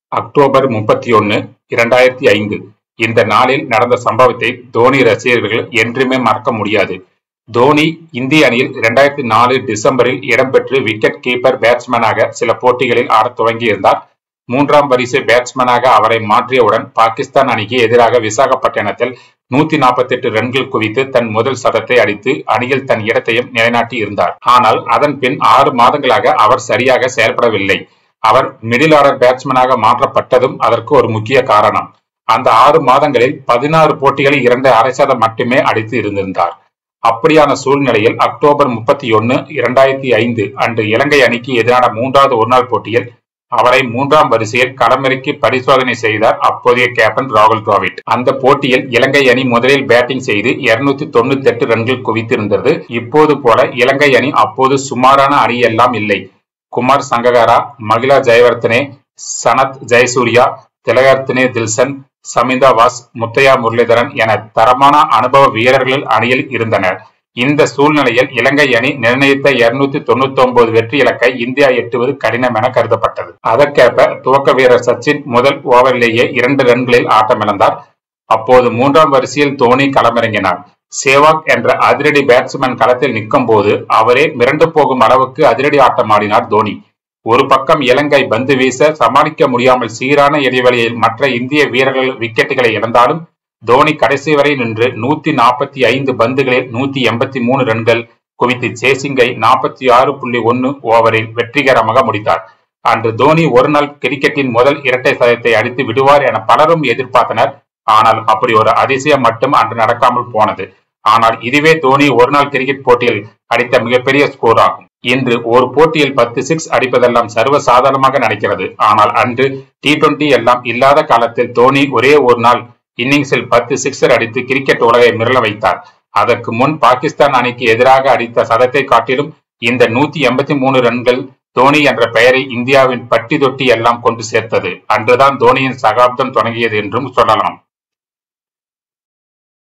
October முப்பத்தி ஒன்னு இரண்டாயிரத்தி ஐந்து இந்த நாளில் நடந்த சம்பவத்தை தோனி ரசிகர்கள் என்றுமே மறக்க முடியாது தோனி இந்திய அணியில் இரண்டாயிரத்தி நாலு டிசம்பரில் இடம்பெற்று விக்கெட் கீப்பர் பேட்ஸ்மேனாக சில போட்டிகளில் ஆடத் துவங்கியிருந்தார் மூன்றாம் வரிசை பேட்ஸ்மேனாக அவரை மாற்றியவுடன் பாகிஸ்தான் அணிக்கு எதிராக விசாகப்பட்டினத்தில் நூத்தி நாற்பத்தி எட்டு ரன்கள் குவித்து தன் முதல் சதத்தை அடித்து அணியில் தன் இடத்தையும் நிலைநாட்டி இருந்தார் ஆனால் அதன் பின் ஆறு மாதங்களாக அவர் சரியாக செயல்படவில்லை அவர் மிடில் ஆர்டர் பேட்ஸ்மேனாக மாற்றப்பட்டதும் அதற்கு ஒரு முக்கிய காரணம் அந்த ஆறு மாதங்களில் பதினாறு போட்டிகளில் இரண்டு அரை சதம் மட்டுமே அடித்து இருந்திருந்தார் அப்படியான சூழ்நிலையில் அக்டோபர் முப்பத்தி ஒன்னு இரண்டாயிரத்தி ஐந்து அன்று இலங்கை அணிக்கு எதிரான மூன்றாவது ஒருநாள் போட்டியில் அவரை மூன்றாம் வரிசையில் களமிறக்கி பரிசோதனை செய்தார் அப்போதைய கேப்டன் ராகுல் டிராவிட் அந்த போட்டியில் இலங்கை அணி முதலில் பேட்டிங் செய்து இருநூத்தி தொண்ணூத்தி எட்டு ரன்கள் குவித்திருந்தது இப்போது போல இலங்கை அணி அப்போது சுமாரான அணி எல்லாம் இல்லை குமார் சங்ககாரா மகிழா ஜெயவர்த்தனே சனத் ஜெயசூர்யா திலகர்த்தனே தில்சன் சமிந்தா வாஸ் முத்தையா முரளிதரன் என தரமான அனுபவ வீரர்கள் அணியில் இருந்தனர் இந்த சூழ்நிலையில் இலங்கை அணி நிர்ணயித்த இருநூத்தி தொண்ணூத்தி ஒன்பது வெற்றி இலக்கை இந்தியா எட்டுவது கடினம் என கருதப்பட்டது அதற்கேற்ப துவக்க வீரர் சச்சின் முதல் ஓவரிலேயே இரண்டு ரன்களில் ஆட்டமிழந்தார் அப்போது மூன்றாம் வரிசையில் தோனி களமிறங்கினார் சேவாக் என்ற அதிரடி பேட்ஸ்மேன் களத்தில் நிற்கும் போது அவரே மிரண்டு போகும் அளவுக்கு அதிரடி ஆட்டமாடினார் தோனி ஒரு பக்கம் இலங்கை பந்து வீச சமாளிக்க முடியாமல் சீரான இடைவெளியில் மற்ற இந்திய வீரர்கள் விக்கெட்டுகளை இழந்தாலும் தோனி கடைசி வரை நின்று நூத்தி நாற்பத்தி ஐந்து பந்துகளில் நூத்தி எண்பத்தி மூணு ரன்கள் குவித்து சேசிங்கை நாற்பத்தி ஆறு புள்ளி ஒன்னு ஓவரில் வெற்றிகரமாக முடித்தார் அன்று தோனி ஒரு நாள் கிரிக்கெட்டின் முதல் இரட்டை சதத்தை அடித்து விடுவார் என பலரும் எதிர்பார்த்தனர் ஆனால் அப்படி ஒரு அதிசயம் மட்டும் அன்று நடக்காமல் போனது ஆனால் இதுவே தோனி ஒரு நாள் கிரிக்கெட் போட்டியில் அடித்த மிகப்பெரிய ஸ்கோர் ஆகும் இன்று ஒரு போட்டியில் பத்து சிக்ஸ் அடிப்பதெல்லாம் சர்வ சாதாரணமாக நடக்கிறது ஆனால் அன்று டி டுவெண்டி எல்லாம் இல்லாத காலத்தில் தோனி ஒரே ஒரு நாள் இன்னிங்ஸில் பத்து சிக்ஸர் அடித்து கிரிக்கெட் உலகை மிரள வைத்தார் அதற்கு முன் பாகிஸ்தான் அணிக்கு எதிராக அடித்த சதத்தை காட்டிலும் இந்த நூத்தி எண்பத்தி மூணு ரன்கள் தோனி என்ற பெயரை இந்தியாவின் பட்டி தொட்டி எல்லாம் கொண்டு சேர்த்தது அன்றுதான் தோனியின் சகாப்தம் தொடங்கியது என்றும் சொல்லலாம்